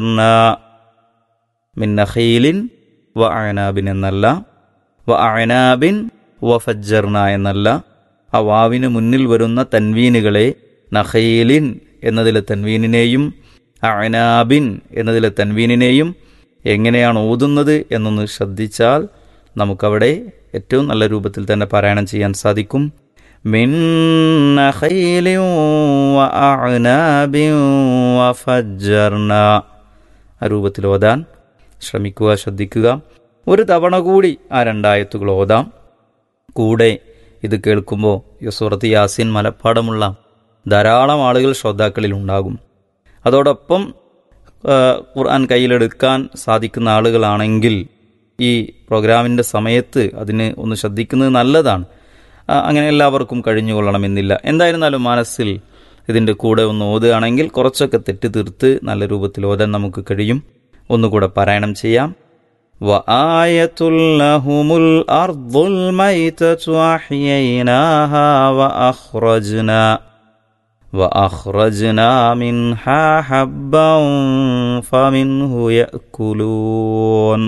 മിൻ നഖീലിൻ വ അയനാബിൻ എന്നല്ല വ അയനാബിൻ വ ഫജ്ജർന എന്നല്ല ആ വാവിന് മുന്നിൽ വരുന്ന തൻവീനുകളെ നഖീലിൻ എന്നതിലെ തൻവീനിനെയും അയനാബിൻ എന്നതിലെ തൻവീനിനെയും എങ്ങനെയാണ് ഓതുന്നത് എന്നൊന്ന് ശ്രദ്ധിച്ചാൽ നമുക്കവിടെ ഏറ്റവും നല്ല രൂപത്തിൽ തന്നെ പാരായണം ചെയ്യാൻ സാധിക്കും മിൻ നഖീലിൻ വ അഅനാബിൻ വ ഫജ്ജർന ആ രൂപത്തിൽ ഓതാൻ ശ്രമിക്കുക ശ്രദ്ധിക്കുക ഒരു തവണ കൂടി ആ രണ്ടായത്തുകൾ ഓതാം കൂടെ ഇത് കേൾക്കുമ്പോൾ യസൂറത്ത് യാസിൻ മലപ്പാടമുള്ള ധാരാളം ആളുകൾ ശ്രോതാക്കളിൽ ഉണ്ടാകും അതോടൊപ്പം ആ, ഖുർആൻ കയ്യിലെടുക്കാൻ സാധിക്കുന്ന ആളുകളാണെങ്കിൽ ഈ പ്രോഗ്രാമിൻ്റെ സമയത്ത് അതിന് ഒന്ന് ശ്രദ്ധിക്കുന്നത് നല്ലതാണ് ആ, അങ്ങനെ എല്ലാവർക്കും കഴിഞ്ഞുകൊള്ളണമെന്നില്ല എന്തായിരുന്നാലും മനസ്സിൽ ഇതിൻ്റെ കൂടെ ഒന്ന് ഓതുകയാണെങ്കിൽ കുറച്ചൊക്കെ തെറ്റ് തീർത്ത് നല്ല രൂപത്തിൽ ഓതാൻ നമുക്ക് കഴിയും ഒന്നുകൂടെ പാരായണം ചെയ്യാം وآية لهم الأرض الميتة أحييناها وأخرجنا وأخرجنا منها حبا فمنه يأكلون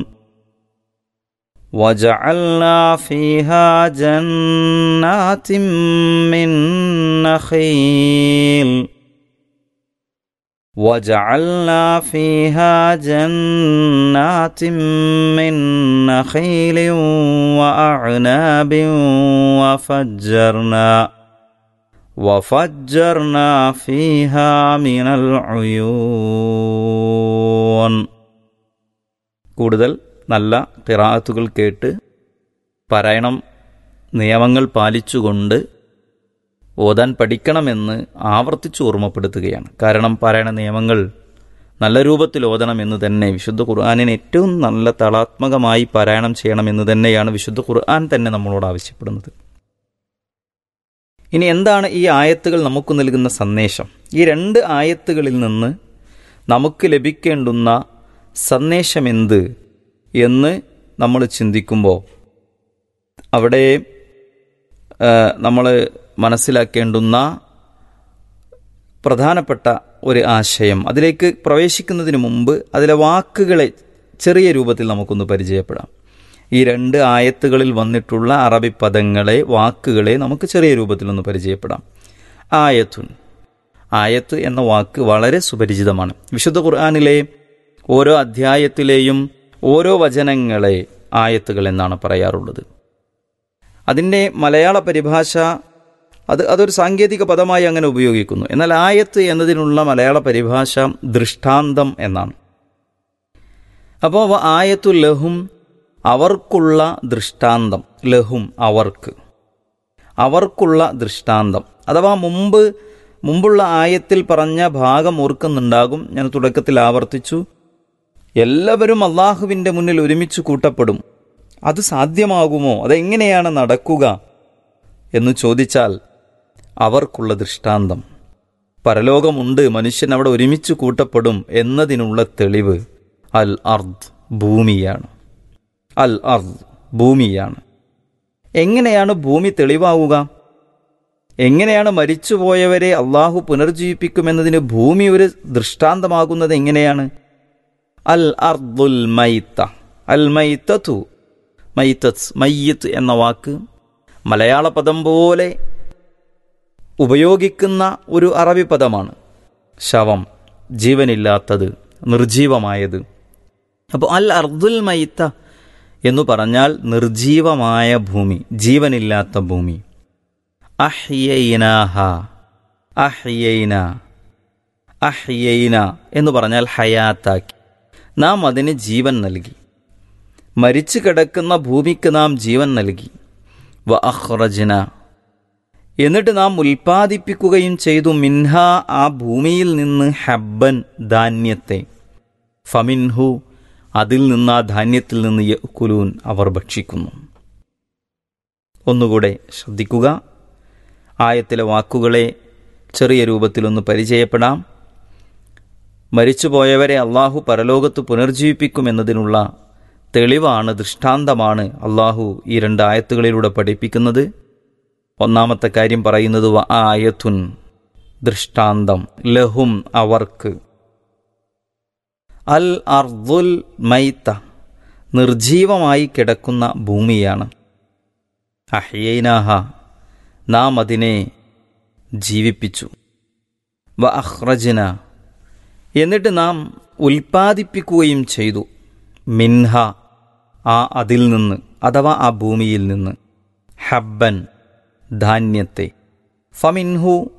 وجعلنا فيها جنات من نخيل وجعلنا فيها جنات من نخيل وأعناب وفجرنا وفجرنا فيها من العيون കൂടുതൽ നല്ല ഖിറാഅത്തുകൾ കേട്ട് പാരായണം നിയമങ്ങൾ പാലിച്ചുകൊണ്ട് ഓതാൻ പഠിക്കണമെന്ന് ആവർത്തിച്ച് ഓർമ്മപ്പെടുത്തുകയാണ് കാരണം പാരായണ നിയമങ്ങൾ നല്ല രൂപത്തിൽ ഓതണമെന്ന് തന്നെ വിശുദ്ധ ഖുർആാനിന് ഏറ്റവും നല്ല തളാത്മകമായി പാരായണം ചെയ്യണമെന്ന് തന്നെയാണ് വിശുദ്ധ ഖുർആൻ തന്നെ നമ്മളോട് ആവശ്യപ്പെടുന്നത് ഇനി എന്താണ് ഈ ആയത്തുകൾ നമുക്ക് നൽകുന്ന സന്ദേശം ഈ രണ്ട് ആയത്തുകളിൽ നിന്ന് നമുക്ക് ലഭിക്കേണ്ടുന്ന സന്ദേശമെന്ത് എന്ന് നമ്മൾ ചിന്തിക്കുമ്പോൾ അവിടെ നമ്മൾ മനസ്സിലാക്കേണ്ടുന്ന പ്രധാനപ്പെട്ട ഒരു ആശയം അതിലേക്ക് പ്രവേശിക്കുന്നതിന് മുമ്പ് അതിലെ വാക്കുകളെ ചെറിയ രൂപത്തിൽ നമുക്കൊന്ന് പരിചയപ്പെടാം ഈ രണ്ട് ആയത്തുകളിൽ വന്നിട്ടുള്ള അറബി പദങ്ങളെ വാക്കുകളെ നമുക്ക് ചെറിയ രൂപത്തിലൊന്ന് പരിചയപ്പെടാം ആയത്തുൻ ആയത്ത് എന്ന വാക്ക് വളരെ സുപരിചിതമാണ് വിശുദ്ധ ഖുർആാനിലെ ഓരോ അധ്യായത്തിലെയും ഓരോ വചനങ്ങളെ ആയത്തുകൾ എന്നാണ് പറയാറുള്ളത് അതിൻ്റെ മലയാള പരിഭാഷ അത് അതൊരു സാങ്കേതിക പദമായി അങ്ങനെ ഉപയോഗിക്കുന്നു എന്നാൽ ആയത്ത് എന്നതിനുള്ള മലയാള പരിഭാഷ ദൃഷ്ടാന്തം എന്നാണ് അപ്പോൾ ആയത്തു ലഹും അവർക്കുള്ള ദൃഷ്ടാന്തം ലഹും അവർക്ക് അവർക്കുള്ള ദൃഷ്ടാന്തം അഥവാ മുമ്പ് മുമ്പുള്ള ആയത്തിൽ പറഞ്ഞ ഭാഗം ഓർക്കുന്നുണ്ടാകും ഞാൻ തുടക്കത്തിൽ ആവർത്തിച്ചു എല്ലാവരും അള്ളാഹുവിൻ്റെ മുന്നിൽ ഒരുമിച്ച് കൂട്ടപ്പെടും അത് സാധ്യമാകുമോ അതെങ്ങനെയാണ് നടക്കുക എന്ന് ചോദിച്ചാൽ അവർക്കുള്ള ദൃഷ്ടാന്തം പരലോകമുണ്ട് മനുഷ്യൻ അവിടെ ഒരുമിച്ച് കൂട്ടപ്പെടും എന്നതിനുള്ള തെളിവ് അൽ അർദ് ഭൂമിയാണ് അൽ അർദ് ഭൂമിയാണ് എങ്ങനെയാണ് ഭൂമി തെളിവാവുക എങ്ങനെയാണ് മരിച്ചുപോയവരെ അള്ളാഹു പുനർജീവിപ്പിക്കുമെന്നതിന് ഭൂമി ഒരു ദൃഷ്ടാന്തമാകുന്നത് എങ്ങനെയാണ് അൽ അർദുൽ മൈത്ത അൽ മൈത്തു മൈത്തസ് മയ്യത്ത് എന്ന വാക്ക് മലയാള പദം പോലെ ഉപയോഗിക്കുന്ന ഒരു അറബി പദമാണ് ശവം ജീവനില്ലാത്തത് നിർജീവമായത് അപ്പോൾ അൽ അർദുൽ മൈത്ത എന്ന് പറഞ്ഞാൽ നിർജീവമായ ഭൂമി ജീവനില്ലാത്ത ഭൂമി അഹ്യൈനാഹ അഹ്യൈന അഹ്യൈന എന്ന് പറഞ്ഞാൽ ഹയാത്താക്കി നാം അതിന് ജീവൻ നൽകി മരിച്ചു കിടക്കുന്ന ഭൂമിക്ക് നാം ജീവൻ നൽകി വ അഹ്റജന എന്നിട്ട് നാം ഉൽപ്പാദിപ്പിക്കുകയും ചെയ്തു മിൻഹ ആ ഭൂമിയിൽ നിന്ന് ഹബ്ബൻ ധാന്യത്തെ ഫമിൻഹു അതിൽ നിന്ന് ആ ധാന്യത്തിൽ നിന്ന് യക്കുലൂൻ അവർ ഭക്ഷിക്കുന്നു ഒന്നുകൂടെ ശ്രദ്ധിക്കുക ആയത്തിലെ വാക്കുകളെ ചെറിയ രൂപത്തിലൊന്ന് പരിചയപ്പെടാം മരിച്ചുപോയവരെ അള്ളാഹു പരലോകത്ത് പുനർജീവിപ്പിക്കുമെന്നതിനുള്ള തെളിവാണ് ദൃഷ്ടാന്തമാണ് അള്ളാഹു ഈ രണ്ട് ആയത്തുകളിലൂടെ പഠിപ്പിക്കുന്നത് ഒന്നാമത്തെ കാര്യം പറയുന്നത് വ ആയത്തുൻ ദൃഷ്ടാന്തം ലഹും അവർക്ക് അൽ അർദുൽ മൈത്ത നിർജീവമായി കിടക്കുന്ന ഭൂമിയാണ് അഹ്യൈനാഹ നാം അതിനെ ജീവിപ്പിച്ചു വ അഹ്റജന എന്നിട്ട് നാം ഉൽപ്പാദിപ്പിക്കുകയും ചെയ്തു മിൻഹ ആ അതിൽ നിന്ന് അഥവാ ആ ഭൂമിയിൽ നിന്ന് ഹബ്ബൻ ധാന്യത്തെ ഫമിൻഹു